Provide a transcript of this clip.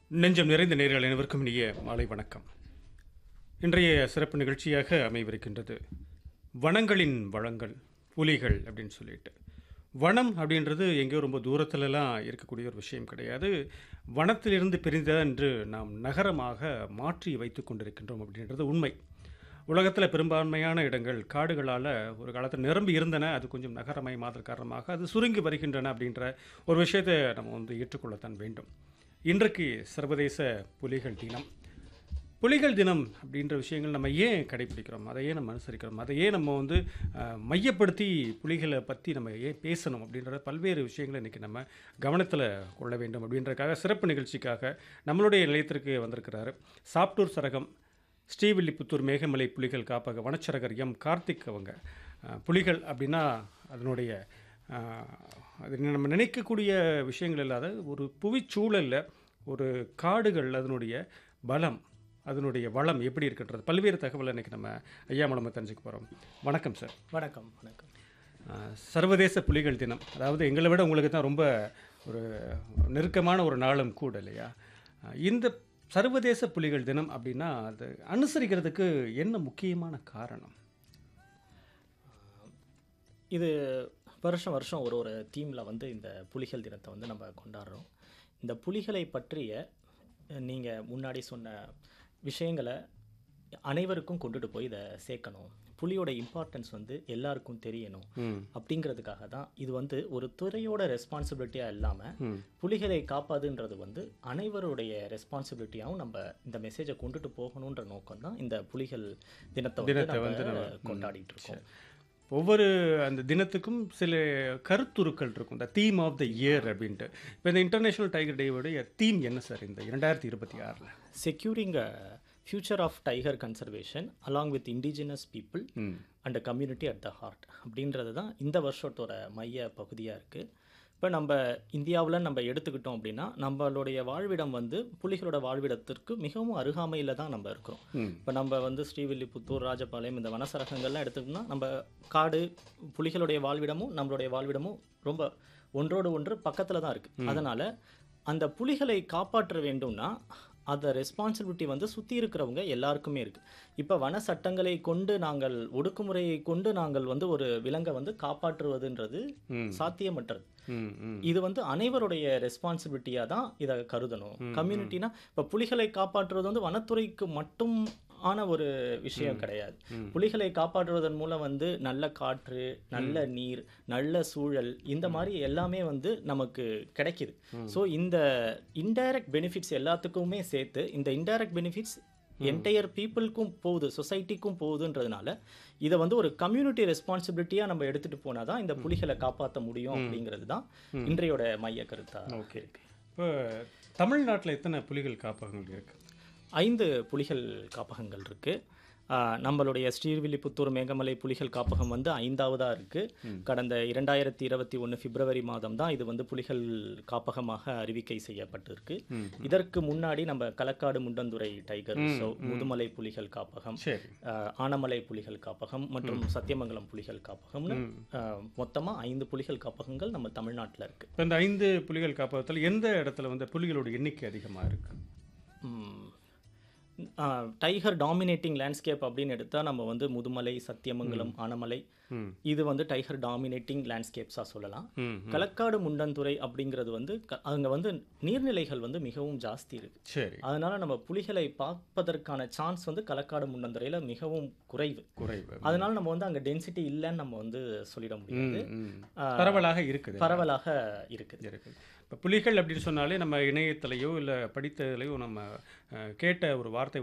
நெஞ்சம் நிறைந்த நேர்கள் அனைவருக்கும் இனிய மாலை வணக்கம் இன்றைய சிறப்பு நிகழ்ச்சியாக அமைவிருக்கின்றது வனங்களின் வளங்கள் புலிகள் அப்படின்னு சொல்லிட்டு வனம் அப்படின்றது எங்கேயோ ரொம்ப தூரத்துலலாம் இருக்கக்கூடிய ஒரு விஷயம் கிடையாது வனத்திலிருந்து பிரிந்தது என்று நாம் நகரமாக மாற்றி வைத்து கொண்டிருக்கின்றோம் அப்படின்றது உண்மை உலகத்தில் பெரும்பான்மையான இடங்கள் காடுகளால் ஒரு காலத்தில் நிரம்பி இருந்தன அது கொஞ்சம் நகரமயமாதல் காரணமாக அது சுருங்கி வருகின்றன அப்படின்ற ஒரு விஷயத்தை நம்ம வந்து ஏற்றுக்கொள்ளத்தான் வேண்டும் இன்றைக்கு சர்வதேச புலிகள் தினம் புலிகள் தினம் அப்படின்ற விஷயங்கள் நம்ம ஏன் கடைபிடிக்கிறோம் அதை ஏன் நம்ம அனுசரிக்கிறோம் அதை ஏன் நம்ம வந்து அஹ், மையப்படுத்தி புலிகளை பற்றி நம்ம ஏன் பேசணும் அப்படின்ற பல்வேறு விஷயங்களை இன்றைக்கி நம்ம கவனத்தில் கொள்ள வேண்டும் அப்படின்றதுக்காக சிறப்பு நிகழ்ச்சிக்காக நம்மளுடைய நிலையத்திற்கு வந்திருக்கிறாரு சாப்டூர் சரகம் ஸ்ரீவில்லிபுத்தூர் மேகமலை புலிகள் காப்பக வனச்சரகர் எம் கார்த்திக் அவங்க அஹ், புலிகள் அப்படின்னா அதனுடைய அஹ், அது நம்ம நினைக்கக்கூடிய விஷயங்கள் இல்லாத ஒரு புவிச்சூழலில் ஒரு காடுகள் அதனுடைய பலம் அதனுடைய வளம் எப்படி இருக்கின்றது பல்வேறு தகவலை இன்றைக்கி நம்ம ஐயா மூலமாக தெரிஞ்சுக்க போகிறோம் வணக்கம் சார் வணக்கம் வணக்கம் அஹ், சர்வதேச புலிகள் தினம் அதாவது எங்களை விட உங்களுக்கு தான் ரொம்ப ஒரு நெருக்கமான ஒரு நாளும் கூட இல்லையா அஹ், இந்த சர்வதேச புலிகள் தினம் அப்படின்னா அது அனுசரிக்கிறதுக்கு என்ன முக்கியமான காரணம் இது வருஷம் வருஷம் ஒரு ஒரு தீமில் வந்து இந்த புலிகள் தினத்தை வந்து நம்ம கொண்டாடுறோம் இந்த புலிகளை பற்றிய நீங்கள் முன்னாடி சொன்ன விஷயங்களை அனைவருக்கும் கொண்டுட்டு போய் இதை சேர்க்கணும் புலியோட இம்பார்ட்டன்ஸ் வந்து எல்லாருக்கும் தெரியணும் ம் அப்படிங்கிறதுக்காக தான் இது வந்து ஒரு துறையோட ரெஸ்பான்சிபிலிட்டியாக இல்லாமல் ம் புலிகளை காப்பாதுன்றது வந்து அனைவருடைய ரெஸ்பான்சிபிலிட்டியாகவும் நம்ம இந்த மெசேஜை கொண்டுட்டு போகணுன்ற நோக்கம் தான் இந்த புலிகள் தினத்தை வந்து தினத்தை வந்து நம்ம நம்ம- கொண்டாடிட்டு இருக்கோம் ஒவ்வொரு அந்த தினத்துக்கும் சில கருத்துருக்கள் இருக்கும் இந்த தீம் ஆஃப் த இயர் அப்படின்ட்டு இப்போ இந்த இன்டர்நேஷனல் டைகர் டேவுடைய தீம் என்ன சார் இந்த இரண்டாயிரத்தி இருபத்தி ஆறில் securing a future of tiger conservation along with indigenous people ம் and community at the heart அப்படின்றது தான் இந்த வருஷத்தோட மைய பகுதியாக இருக்குது இப்போ நம்ம இந்தியாவில் நம்ம எடுத்துக்கிட்டோம் அப்படின்னா நம்மளுடைய வாழ்விடம் வந்து புலிகளோட வாழ்விடத்திற்கு மிகவும் அருகாமையில் தான் நம்ம இருக்கிறோம் ம் இப்போ நம்ம வந்து ஸ்ரீவில்லிபுத்தூர் ராஜபாளையம் இந்த வனசரகங்கள்லாம் எடுத்துக்கிட்டோம்னா நம்ம காடு புலிகளுடைய வாழ்விடமும் நம்மளுடைய வாழ்விடமும் ரொம்ப ஒன்றோடு ஒன்று பக்கத்தில் தான் இருக்குது அதனால் அந்த புலிகளை காப்பாற்ற வேண்டும்னா அந்த ரெஸ்பான்சிபிலிட்டி வந்து சுற்றி இருக்கிறவங்க எல்லாருக்குமே இருக்குது இப்போ வன சட்டங்களை கொண்டு நாங்கள் ஒடுக்குமுறையை கொண்டு நாங்கள் வந்து ஒரு விலங்கை வந்து காப்பாற்றுவதுன்றது ம். சாத்தியமற்றது ம் ம் இது வந்து அனைவருடைய ரெஸ்பான்சிபிலிட்டியாக தான் இதை கருதணும் கம்யூனிட்டினா இப்போ புலிகளை காப்பாற்றுவது வந்து வனத்துறைக்கு மட்டும் ஆன ஒரு விஷயம் கிடையாது புலிகளை காப்பாற்றுவதன் மூலம் வந்து நல்ல காற்று நல்ல நீர் நல்ல சூழல் இந்த மாதிரி எல்லாமே வந்து நமக்கு கிடைக்குது ஸோ இந்த இன்டைரக்ட் பெனிஃபிட்ஸ் எல்லாத்துக்குமே சேர்த்து இந்த இன்டைரக்ட் பெனிஃபிட்ஸ் என்டையர் பீப்புளுக்கும் போகுது சொசைட்டிக்கும் போகுதுன்றதுனால இதை வந்து ஒரு கம்யூனிட்டி ரெஸ்பான்சிபிலிட்டியாக நம்ம எடுத்துகிட்டு போனால் தான் இந்த புலிகளை காப்பாற்ற முடியும் அப்படிங்கிறது தான் இன்றையோட மைய கருத்தா ஓகே இப்போ தமிழ்நாட்டில் எத்தனை புலிகள் காப்பகங்கள் இருக்கு ஐந்து புலிகள் காப்பகங்கள் இருக்குது நம்மளுடைய ஸ்ரீவில்லிபுத்தூர் மேகமலை புலிகள் காப்பகம் வந்து ஐந்தாவதாக இருக்குது கடந்த இரண்டாயிரத்தி இருபத்தி ஒன்று பிப்ரவரி மாதம் தான் இது வந்து புலிகள் காப்பகமாக அறிவிக்கை செய்யப்பட்டிருக்கு இதற்கு முன்னாடி நம்ம களக்காடு முண்டந்துறை டைகர் ரிசர்வ் முதுமலை புலிகள் காப்பகம் சரி ஆஹ், ஆனமலை புலிகள் காப்பகம் மற்றும் சத்தியமங்கலம் புலிகள் காப்பகம்னு மொத்தமாக ஐந்து புலிகள் காப்பகங்கள் நம்ம தமிழ்நாட்டில் இருக்குது இப்போ இந்த ஐந்து புலிகள் காப்பகத்தில் எந்த இடத்துல வந்து புலிகளோட எண்ணிக்கை அதிகமாக இருக்கு டைகர் டாமினேட்டிங் லேண்ட்ஸ்கேப் அப்படின்னு எடுத்தால் நம்ம வந்து முதுமலை சத்தியமங்கலம் ஆனமலை ம் இது வந்து டைகர் டாமினேட்டிங் லேண்ட்ஸ்கேப்ஸாக சொல்லலாம் ம் களக்காடு முண்டந்துறை அப்படிங்கிறது வந்து க- அங்க வந்து நீர்நிலைகள் வந்து மிகவும் ஜாஸ்தி இருக்கு சரி அதனால நம்ம புலிகளை பார்ப்பதற்கான சான்ஸ் வந்து களக்காடு முண்டந்துறையில மிகவும் குறைவு குறைவு அதனால நம்ம வந்து அங்க டென்சிட்டி இல்லைன்னு நம்ம வந்து சொல்லிட முடியாது ம், ம். பரவலாக இருக்குது பரவலாக இருக்குது இருக்குது இப்போ புலிகள் அப்படின்னு சொன்னாலே நம்ம இணையத்திலேயோ இல்லை படித்ததுலையோ நம்ம அஹ், கேட்ட ஒரு வார்த்தை